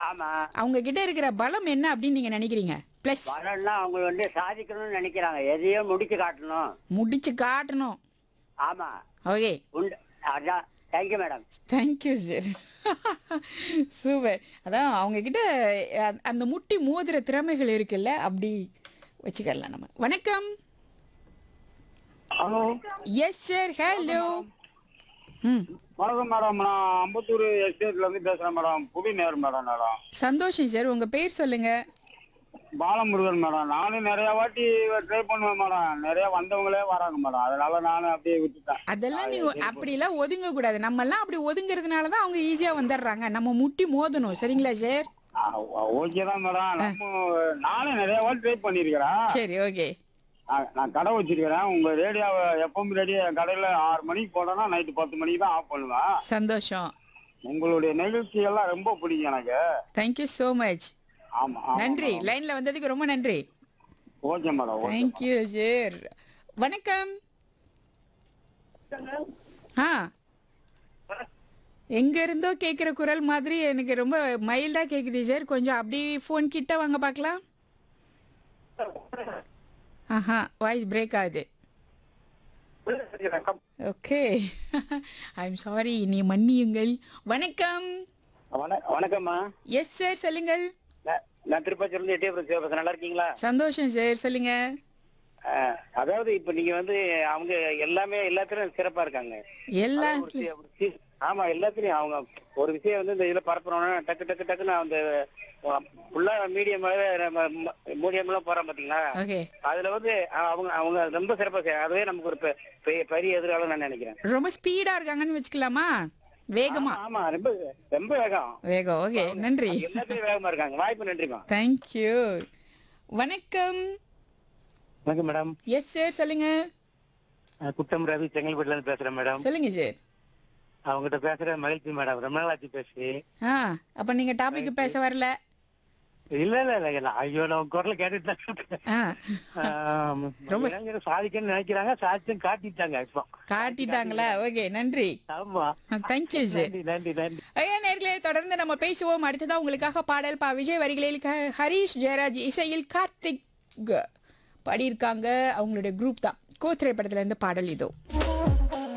ஆமா அவங்க கிட்ட இருக்கிற பலம் என்ன அப்படின்னு நீங்க நினைக்கிறீங்க பிளஸ் வரணும்னா அவங்க வந்து சாதிக்கணும்னு நினைக்கிறாங்க எதையும் முடிச்சு காட்டணும் முடிச்சு காட்டணும் ஆமா ஓகே உண்டு அதான் thank you madam thank you sir super அதான் அவங்க கிட்ட அ- அந்த முட்டி மோதிர திறமைகள் இருக்குல்ல அப்படி வச்சுக்கலாம் நம்ம வணக்கம் ஹலோ எஸ் சார் ஹலோ ம் வணக்கம் மேடம் நான் அம்பத்தூர் எஸ்டேட்ல இருந்து பேசுறேன் மேடம் புவி நேர் மேடம் மேடம் சந்தோஷம் சார் உங்க பேர் சொல்லுங்க பாலமுருகன் மேடம் நானும் நிறைய வாட்டி ட்ரை பண்ணுவேன் மேடம் நிறைய வந்தவங்களே வராங்க மேடம் அதனால நானும் அப்படியே விட்டுட்டேன் அதெல்லாம் நீங்க அப்படிலாம் ஒதுங்க கூடாது நம்ம எல்லாம் அப்படி ஒதுங்கிறதுனால தான் அவங்க ஈஸியா வந்துடுறாங்க நம்ம முட்டி மோதணும் சரிங்களா சார் ஓகே தான் மேடம் நம்ம நானும் நிறைய வாட்டி ட்ரை பண்ணிருக்கிறேன் சரி ஓகே நான் நான் கடை வச்சிருக்கிறேன் உங்க ரேடியோவை எப்பவும் ரேடியோ கடையில ஆறு மணிக்கு போட்டோம்னா நைட்டு பத்து மணிக்கு தான் ஆஃப் பண்ணுவேன் சந்தோஷம் உங்களுடைய நிகழ்ச்சி எல்லாம் ரொம்ப பிடிக்கும் எனக்கு தேங்க்யூ ஸோ மச் ஆமா ஆமா நன்றி மேடம். லைன்ல வந்ததுக்கு ரொம்ப நன்றி okay madam okay thank you sir வணக்கம் ஆ எங்க இருந்தோ கேக்குற குரல் மாதிரி எனக்கு ரொம்ப மைல்டா கேக்குது சார் கொஞ்சம் அப்படி ஃபோன் கிட்ட வாங்க பார்க்கலாம் ஆஹா வாய்ஸ் பிரேக் ஆகுது ஓகே ஐ எம் சாரி நீ மன்னியுங்கள் வணக்கம் வண- வணக்கம்மா எஸ் சார் சொல்லுங்கள் நான்- நான் திருப்பதியில இருந்து எட்டயபுரம் சிவபாசன் நல்லா இருக்கீங்களா சந்தோஷம் சார் சொல்லுங்க அஹ், அதாவது இப்ப நீங்க வந்து அவங்க எல்லாமே எல்லாத்துலயும் சிறப்பா இருக்காங்க எல்லா ஒரு சி- ஒரு சி- ஆமா எல்லாத்துலயும் அவங்க ஒரு விஷயம் வந்து இந்த இதுல பரப்புறோம்னா டக்கு டக்கு டக்குன்னு அந்த ஃபுல்லா மீடியம் மீடியம் எல்லாம் போறோம் பாத்தீங்களா ஓகே அதுல வந்து அஹ், அவங்க அவங்க ரொம்ப சிறப்பா செய்றாங்க. அதுவே நமக்கு ஒரு பெ- பெ- பெரிய எதிர்காலம் நான் நினைக்கிறேன் ரொம்ப ஸ்பீடா இருக்காங்கன்னு வச்சுக்கலாமா வேகமா ஆமா, ஆமா ரொம்ப ரொம்ப வேகம் வேகம் ஓகே நன்றி எல்லாத்துலயும் வேகமா இருக்காங்க வாய்ப்பு நன்றிமா தேங்க்யூ வணக்கம் வணக்கம் மேடம் எஸ் சார் சொல்லுங்க குட்டம் ரவி செங்கல்பட்டுல இருந்து பேசுறேன் மேடம் சொல்லுங்க சார் அவங்ககிட்ட பேசுற மகிழ்ச்சி மேடம் ரொம்ப நாள் ஆச்சு பேசி ஆ அப்ப நீங்க டாபிக் பேச வரல இல்ல இல்ல இல்ல நான் ஐயோ நான் குரல கேட்டுட்டு தான் இருக்கேன். ஆ ஆம், ரொம்ப- இளைஞர்கள் சாதிக்கணும்னு நினைக்கிறாங்க சாதிச்சும் காட்டிட்டாங்க இப்போ காட்டிட்டாங்களா ஓகே நன்றி ஆமா தேங்க்யூ சார் நன்றி நன்றி நன்றி ஐயா நேர்களே தொடர்ந்து நம்ம பேசுவோம் அடுத்ததா உங்களுக்காக பாடல் பா விஜய் வரிகளில் க- ஹரிஷ் ஜெயராஜ் இசையில் கார்த்திக் பாடியிருக்காங்க அவங்களுடைய குரூப் தான் கோ திரைப்படத்துல இருந்து பாடல் இதோ